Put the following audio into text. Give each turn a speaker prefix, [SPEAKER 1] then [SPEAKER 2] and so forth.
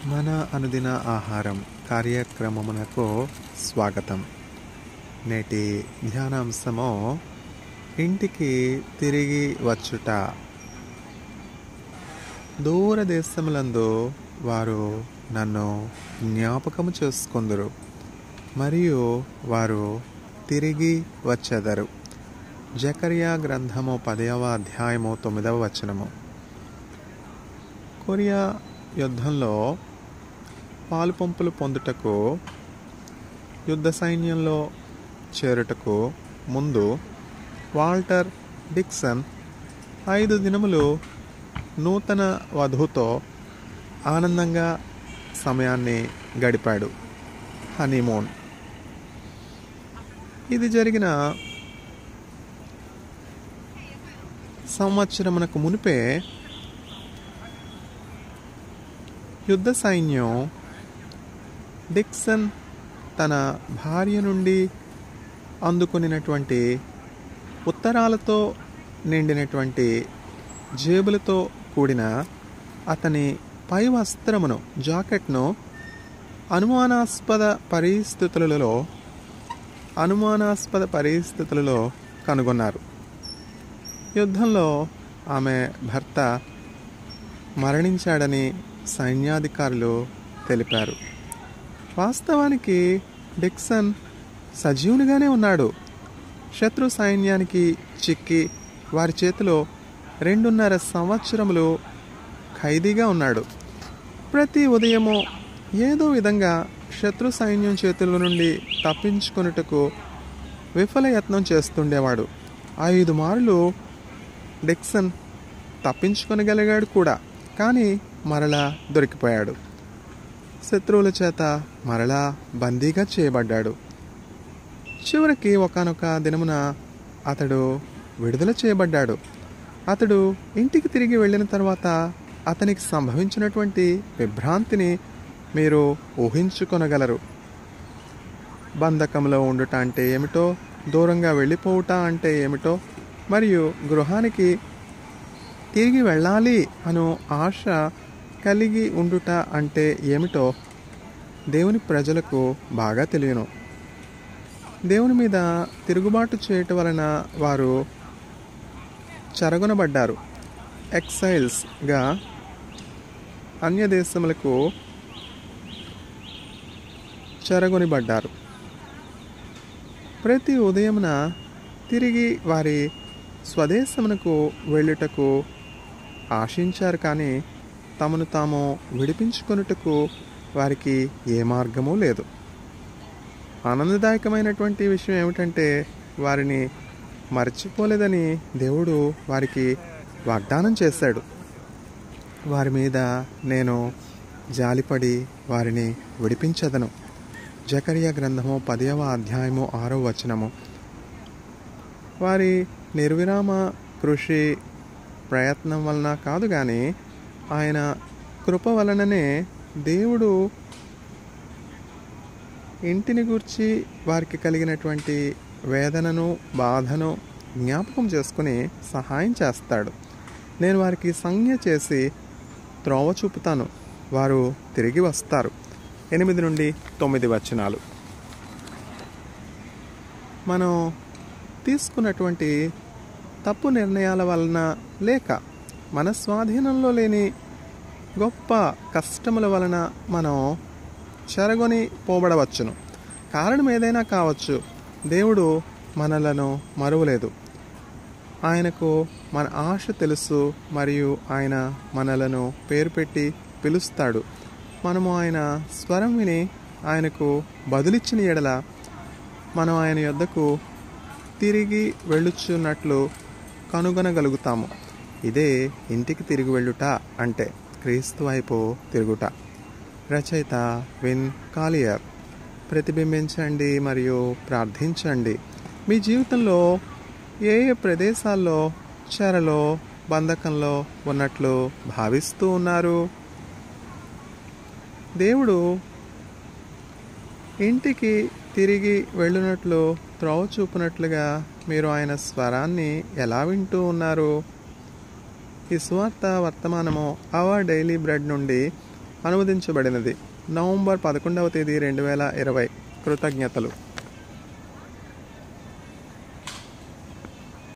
[SPEAKER 1] మన అనుదిన ఆహారం కార్యక్రమమునకు స్వాగతం నేటి ధ్యానాంశము ఇంటికి తిరిగి వచ్చుట దూరదేశములందు వారు నన్ను జ్ఞాపకము చేసుకొందురు మరియు వారు తిరిగి వచ్చెదరు జకర్యా గ్రంథము పదవ అధ్యాయము తొమ్మిదవ వచనము కొరియా యుద్ధంలో పాలుపంపులు పొందుటకు యుద్ధ సైన్యంలో చేరుటకు ముందు వాల్టర్ డిక్సన్ ఐదు దినములు నూతన వధువుతో ఆనందంగా సమయాన్ని గడిపాడు హనీమూన్ ఇది జరిగిన సంవత్సరమునకు మునిపే యుద్ధ సైన్యం డిక్సన్ తన భార్య నుండి అందుకునినటువంటి ఉత్తరాలతో నిండినటువంటి జేబులతో కూడిన అతని పై వస్త్రమును జాకెట్ను అనుమానాస్పద పరిస్థితులలో అనుమానాస్పద పరిస్థితులలో కనుగొన్నారు యుద్ధంలో ఆమె భర్త మరణించాడని సైన్యాధికారులు తెలిపారు వాస్తవానికి డిక్సన్ సజీవునిగానే ఉన్నాడు శత్రు సైన్యానికి చిక్కి వారి చేతిలో రెండున్నర సంవత్సరములు ఖైదీగా ఉన్నాడు ప్రతి ఉదయము ఏదో విధంగా శత్రు సైన్యం చేతుల నుండి తప్పించుకొనుటకు విఫలయత్నం చేస్తుండేవాడు ఐదు మార్లు డిక్సన్ తప్పించుకొనగలిగాడు కూడా కానీ మరలా దొరికిపోయాడు శత్రువుల చేత మరలా బందీగా చేయబడ్డాడు చివరికి ఒకనొక దినమున అతడు విడుదల చేయబడ్డాడు అతడు ఇంటికి తిరిగి వెళ్ళిన తర్వాత అతనికి సంభవించినటువంటి విభ్రాంతిని మీరు ఊహించుకొనగలరు బంధకంలో ఉండుట అంటే ఏమిటో దూరంగా వెళ్ళిపోవుట అంటే ఏమిటో మరియు గృహానికి తిరిగి వెళ్ళాలి అను ఆశ కలిగి ఉండుట అంటే ఏమిటో దేవుని ప్రజలకు బాగా తెలియను దేవుని మీద తిరుగుబాటు చేయటం వలన వారు చెరగొనబడ్డారు ఎక్సైల్స్గా అన్య దేశములకు చెరగొనిబడ్డారు ప్రతి ఉదయమున తిరిగి వారి స్వదేశమునకు వెళ్ళుటకు ఆశించారు కానీ తమను తాము విడిపించుకొనుటకు వారికి ఏ మార్గము లేదు ఆనందదాయకమైనటువంటి విషయం ఏమిటంటే వారిని మర్చిపోలేదని దేవుడు వారికి వాగ్దానం చేశాడు వారి మీద నేను జాలిపడి వారిని విడిపించదను జకరియా గ్రంథము పదవ అధ్యాయము ఆరో వచనము వారి నిర్విరామ కృషి ప్రయత్నం వలన కాదు కానీ ఆయన కృప వలననే దేవుడు ఇంటిని గురించి వారికి కలిగినటువంటి వేదనను బాధను జ్ఞాపకం చేసుకుని సహాయం చేస్తాడు నేను వారికి సంజ్ఞ చేసి త్రోవ చూపుతాను వారు తిరిగి వస్తారు ఎనిమిది నుండి తొమ్మిది వచనాలు మనం తీసుకున్నటువంటి తప్పు నిర్ణయాల వలన లేక మన స్వాధీనంలో లేని గొప్ప కష్టముల వలన మనం చెరగొని పోబడవచ్చును కారణం ఏదైనా కావచ్చు దేవుడు మనలను మరువలేదు ఆయనకు మన ఆశ తెలుసు మరియు ఆయన మనలను పేరు పెట్టి పిలుస్తాడు మనము ఆయన స్వరం విని ఆయనకు బదులిచ్చిన ఎడల మనం ఆయన యొద్దకు తిరిగి వెళ్ళుచున్నట్లు కనుగొనగలుగుతాము ఇదే ఇంటికి తిరిగి వెళ్ళుట అంటే క్రీస్తు వైపు తిరుగుట రచయిత విన్ కాలియర్ ప్రతిబింబించండి మరియు ప్రార్థించండి మీ జీవితంలో ఏ ఏ ప్రదేశాల్లో చెరలో బంధకంలో ఉన్నట్లు భావిస్తూ ఉన్నారు దేవుడు ఇంటికి తిరిగి వెళ్ళినట్లు త్రోవ చూపినట్లుగా మీరు ఆయన స్వరాన్ని ఎలా వింటూ ఉన్నారు ఈ సువార్త వర్తమానము అవర్ డైలీ బ్రెడ్ నుండి అనువదించబడినది నవంబర్ పదకొండవ తేదీ రెండు వేల ఇరవై కృతజ్ఞతలు